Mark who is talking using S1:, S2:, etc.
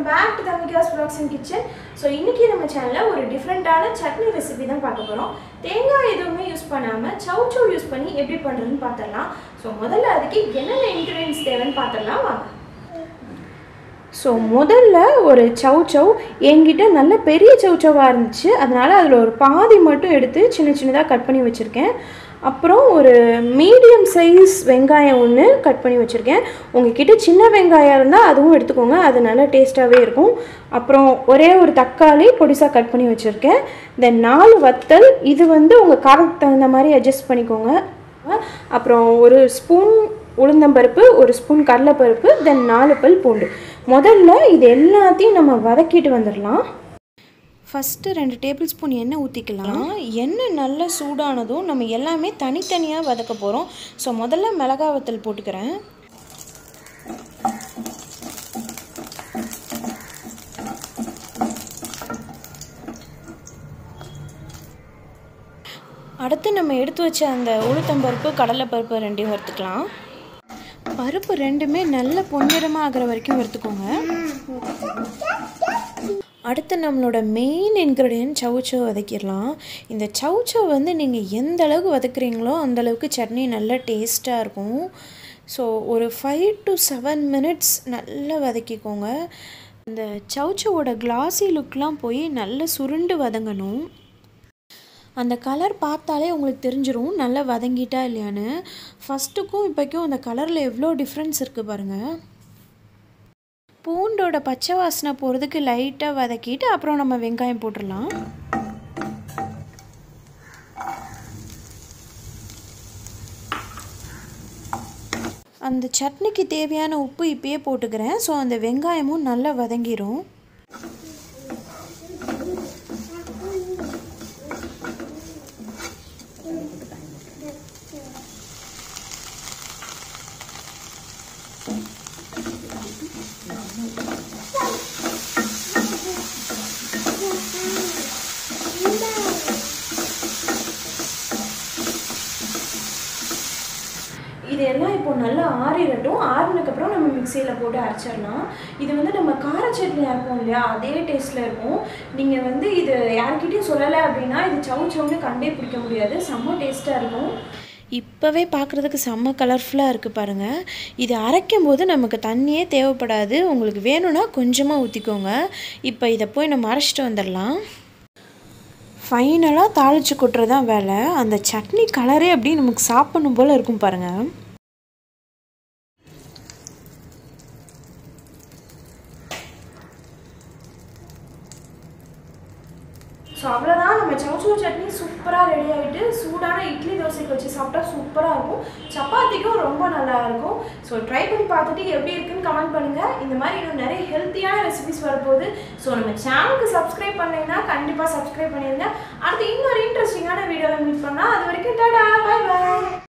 S1: welcome back to Tamika's blogs and kitchen so இன்றைக்கி நம்ம சேனலில் ஒரு டிஃப்ரெண்ட்டான சட்னி ரெசிபி தான் பார்க்க போகிறோம் தேங்காய் எதுவுமே யூஸ் பண்ணாமல் சவு சவு யூஸ் பண்ணி எப்படி பண்ணுறதுன்னு பார்த்துடலாம் ஸோ முதல்ல அதுக்கு என்னென்ன இன்க்ரீடியன்ஸ் தேவைன்னு பார்த்துடலாம் வாங்க ஸோ முதல்ல ஒரு சவு சவ் என்கிட்ட நல்ல பெரிய சவு சவாக இருந்துச்சு அதனால் அதில் ஒரு பாதி மட்டும் எடுத்து சின்ன சின்னதாக கட் பண்ணி வச்சுருக்கேன் அப்புறம் ஒரு மீடியம் சைஸ் வெங்காயம் ஒன்று கட் பண்ணி வச்சுருக்கேன் உங்ககிட்ட சின்ன வெங்காயம் இருந்தால் அதுவும் எடுத்துக்கோங்க அது நல்லா டேஸ்ட்டாகவே இருக்கும் அப்புறம் ஒரே ஒரு தக்காளி பொடிசாக கட் பண்ணி வச்சுருக்கேன் தென் நாலு வத்தல் இது வந்து உங்கள் காரத்துக்கு தகுந்த மாதிரி அட்ஜஸ்ட் பண்ணிக்கோங்க அப்புறம் ஒரு ஸ்பூன் உளுந்தம்பருப்பு ஒரு ஸ்பூன் கடலைப்பருப்பு தென் நாலு பல் பூண்டு முதல்ல இது எல்லாத்தையும் நம்ம வதக்கிட்டு வந்துடலாம் ஃபஸ்ட்டு ரெண்டு டேபிள் ஸ்பூன் எண்ணெய் ஊற்றிக்கலாம் எண்ணெய் நல்லா சூடானதும் நம்ம எல்லாமே தனித்தனியாக வதக்க போகிறோம் ஸோ முதல்ல மிளகா வத்தல் போட்டுக்கிறேன் அடுத்து நம்ம எடுத்து வச்ச அந்த உளுத்தம்பருப்பு கடலைப்பருப்பு ரெண்டையும் வறுத்துக்கலாம் பருப்பு ரெண்டுமே நல்ல பொன்னிறமாக ஆகிற வரைக்கும் வறுத்துக்கோங்க அடுத்து நம்மளோட மெயின் இன்க்ரீடியன்ட் சவுச்சவ் வதக்கிடலாம் இந்த சவுச்சவ் வந்து நீங்கள் எந்த அளவுக்கு வதக்குறீங்களோ அந்த அளவுக்கு சட்னி நல்லா டேஸ்ட்டாக இருக்கும் ஸோ ஒரு ஃபைவ் டு செவன் மினிட்ஸ் நல்லா வதக்கிக்கோங்க இந்த சவுச்சவோட கிளாஸி லுக்லாம் போய் நல்லா சுருண்டு வதங்கணும் அந்த கலர் பார்த்தாலே உங்களுக்கு தெரிஞ்சிரும் நல்லா வதங்கிட்டா இல்லையான்னு ஃபஸ்ட்டுக்கும் இப்போக்கும் அந்த கலரில் எவ்வளோ டிஃப்ரென்ஸ் இருக்குது பாருங்கள் பூண்டோட பச்சை வாசனை போகிறதுக்கு லைட்டாக வதக்கிட்டு அப்புறம் நம்ம வெங்காயம் போட்டுடலாம் அந்த சட்னிக்கு தேவையான உப்பு இப்பயே போட்டுக்கிறேன் ஸோ அந்த வெங்காயமும் நல்லா வதங்கிரும் இது எல்லாம் இப்போ நல்லா ஆறிடட்டும் ஆறினதுக்கப்புறம் நம்ம மிக்சியில் போட்டு அரைச்சிடலாம் இது வந்து நம்ம கார சட்னி அரைப்போம் இல்லையா அதே டேஸ்ட்டில் இருக்கும் நீங்கள் வந்து இது யார்கிட்டையும் சொல்லலை அப்படின்னா இது சவு சவுன்னு கண்டே பிடிக்க முடியாது செம்ம டேஸ்ட்டாக இருக்கும் இப்போவே பார்க்குறதுக்கு செம்ம கலர்ஃபுல்லாக இருக்குது பாருங்கள் இது அரைக்கும் போது நமக்கு தண்ணியே தேவைப்படாது உங்களுக்கு வேணும்னா கொஞ்சமாக ஊற்றிக்கோங்க இப்போ இதை போய் நம்ம அரைச்சிட்டு வந்துடலாம் ஃபைனலாக தாளித்து கொட்டுறது தான் வேலை அந்த சட்னி கலரே அப்படியே நமக்கு சாப்பிடணும் போல் இருக்கும் பாருங்கள் ஸோ அவ்வளோதான் நம்ம சவுச்சோ சட்னி சூப்பராக ரெடி ஆகிட்டு சூடான இட்லி தோசைக்கு வச்சு சாப்பிட்டா சூப்பராக இருக்கும் சப்பாத்திக்கும் ரொம்ப நல்லா இருக்கும் ஸோ ட்ரை பண்ணி பார்த்துட்டு எப்படி இருக்குன்னு கமெண்ட் பண்ணுங்கள் இந்த மாதிரி இன்னும் நிறைய ஹெல்த்தியான ரெசிபிஸ் வரப்போகுது ஸோ நம்ம சேனலுக்கு சப்ஸ்கிரைப் பண்ணீங்கன்னா கண்டிப்பாக சப்ஸ்கிரைப் பண்ணிடுங்க அடுத்து இன்னொரு இன்ட்ரெஸ்டிங்கான வீடியோவில் மீட் பண்ணால் அது வரைக்கும் டாடா பாய் பாய்